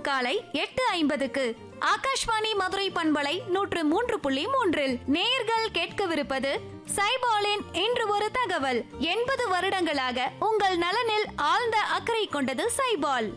காலை எட்டு ஐம்பதுக்கு ஆகாஷ்வாணி மதுரை பண்பலை நூற்று மூன்று புள்ளி மூன்றில் நேர்கள் கேட்கவிருப்பது சைபாலின் இன்று ஒரு தகவல் எண்பது வருடங்களாக உங்கள் நலனில் ஆழ்ந்த அக்கறை கொண்டது சைபால்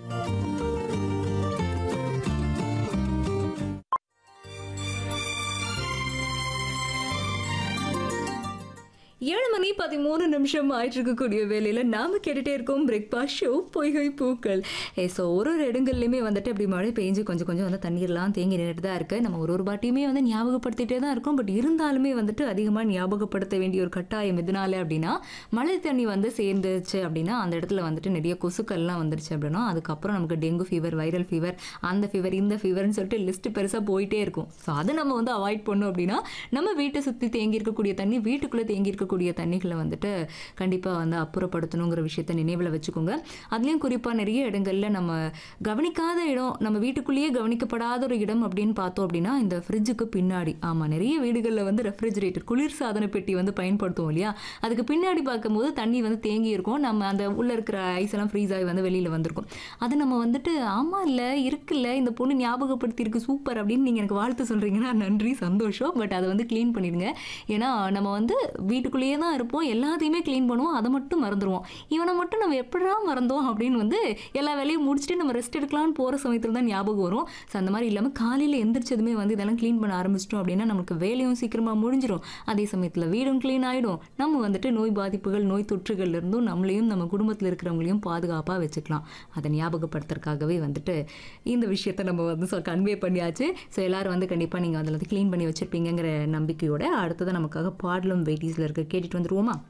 ஏழு மணி பதிமூணு நிமிஷம் ஆயிட்டு இருக்கக்கூடிய வேலையில நாம கேட்டுட்டே இருக்கோம் பிரேக்ஃபாஸ்ட் ஷோ பொய்கை பூக்கள் ஏ ஸோ ஒரு ஒரு இடங்கள்லையுமே வந்துட்டு இப்படி மழை பெஞ்சு கொஞ்சம் கொஞ்சம் வந்து தண்ணீர்லாம் தேங்கி நின்றுட்டு தான் இருக்கு நம்ம ஒரு ஒரு வாட்டியுமே வந்து ஞாபகப்படுத்திட்டே தான் இருக்கோம் பட் இருந்தாலுமே வந்துட்டு அதிகமாக ஞாபகப்படுத்த வேண்டிய ஒரு கட்டாயம் எதனால அப்படின்னா மழை தண்ணி வந்து சேர்ந்துச்சு அப்படின்னா அந்த இடத்துல வந்துட்டு நிறைய கொசுக்கள்லாம் வந்துருச்சு அப்படின்னா அதுக்கப்புறம் நமக்கு டெங்கு ஃபீவர் வைரல் ஃபீவர் அந்த ஃபீவர் இந்த ஃபீவர்னு சொல்லிட்டு லிஸ்ட் பெருசாக போயிட்டே இருக்கும் ஸோ அதை நம்ம வந்து அவாய்ட் பண்ணோம் அப்படின்னா நம்ம வீட்டை சுற்றி தேங்கி இருக்கக்கூடிய தண்ணி வீட்டுக்குள்ளே தேங்கி இருக்கக்கூடிய தண்ணிகளை வந்துட்டு கண்டிப்பாக வந்து அப்புறப்படுத்தணுங்கிற விஷயத்த நினைவில் வச்சுக்கோங்க அதுலேயும் குறிப்பாக நிறைய இடங்கள்ல நம்ம கவனிக்காத இடம் நம்ம வீட்டுக்குள்ளேயே கவனிக்கப்படாத ஒரு இடம் அப்படின்னு பார்த்தோம் அப்படின்னா இந்த ஃப்ரிட்ஜுக்கு பின்னாடி ஆமாம் நிறைய வீடுகளில் வந்து ரெஃப்ரிஜரேட்டர் குளிர் சாதன பெட்டி வந்து பயன்படுத்துவோம் இல்லையா அதுக்கு பின்னாடி பார்க்கும்போது தண்ணி வந்து தேங்கி இருக்கும் நம்ம அந்த உள்ளே இருக்கிற ஐஸ் எல்லாம் ஃப்ரீஸ் ஆகி வந்து வெளியில் வந்திருக்கும் அது நம்ம வந்துட்டு ஆமாம் இல்லை இருக்குல்ல இந்த பொண்ணு ஞாபகப்படுத்தி இருக்கு சூப்பர் அப்படின்னு நீங்கள் எனக்கு வாழ்த்து சொல்கிறீங்கன்னா நன்றி சந்தோஷம் பட் அதை வந்து க்ளீன் பண்ணிடுங்க ஏன்னா நம்ம வந்து வீட்டுக்குள்ளேயே தான் இருப்போம் எல்லாத்தையுமே க்ளீன் பண்ணுவோம் அதை மட்டும் மறந்துடுவோம் இவனை மட்டும் நம்ம எப்படா மறந்தோம் அப்படின்னு வந்து எல்லா வேலையும் முடிச்சுட்டு நம்ம ரெஸ்ட் எடுக்கலாம்னு போகிற சமயத்தில் தான் ஞாபகம் வரும் ஸோ அந்த மாதிரி இல்லாமல் காலையில் எந்திரிச்சதுமே வந்து இதெல்லாம் க்ளீன் பண்ண ஆரம்பிச்சிட்டோம் அப்படின்னா நமக்கு வேலையும் சீக்கிரமாக முடிஞ்சிடும் அதே சமயத்தில் வீடும் க்ளீன் ஆகிடும் நம்ம வந்துட்டு நோய் பாதிப்புகள் நோய் தொற்றுகள்ல இருந்தும் நம்மளையும் நம்ம குடும்பத்தில் இருக்கிறவங்களையும் பாதுகாப்பாக வச்சுக்கலாம் அதை ஞாபகப்படுத்துறதுக்காகவே வந்துட்டு இந்த விஷயத்தை நம்ம வந்து கன்வே பண்ணியாச்சு ஸோ எல்லாரும் வந்து கண்டிப்பாக நீங்கள் அதில் வந்து க்ளீன் பண்ணி வச்சிருப்பீங்கங்கிற நம்பிக்கையோட அடுத்தது நமக்காக பாடலும் வெயிட்டிஸில் இருக்க கேட்டுட்டு வந்துருவோமா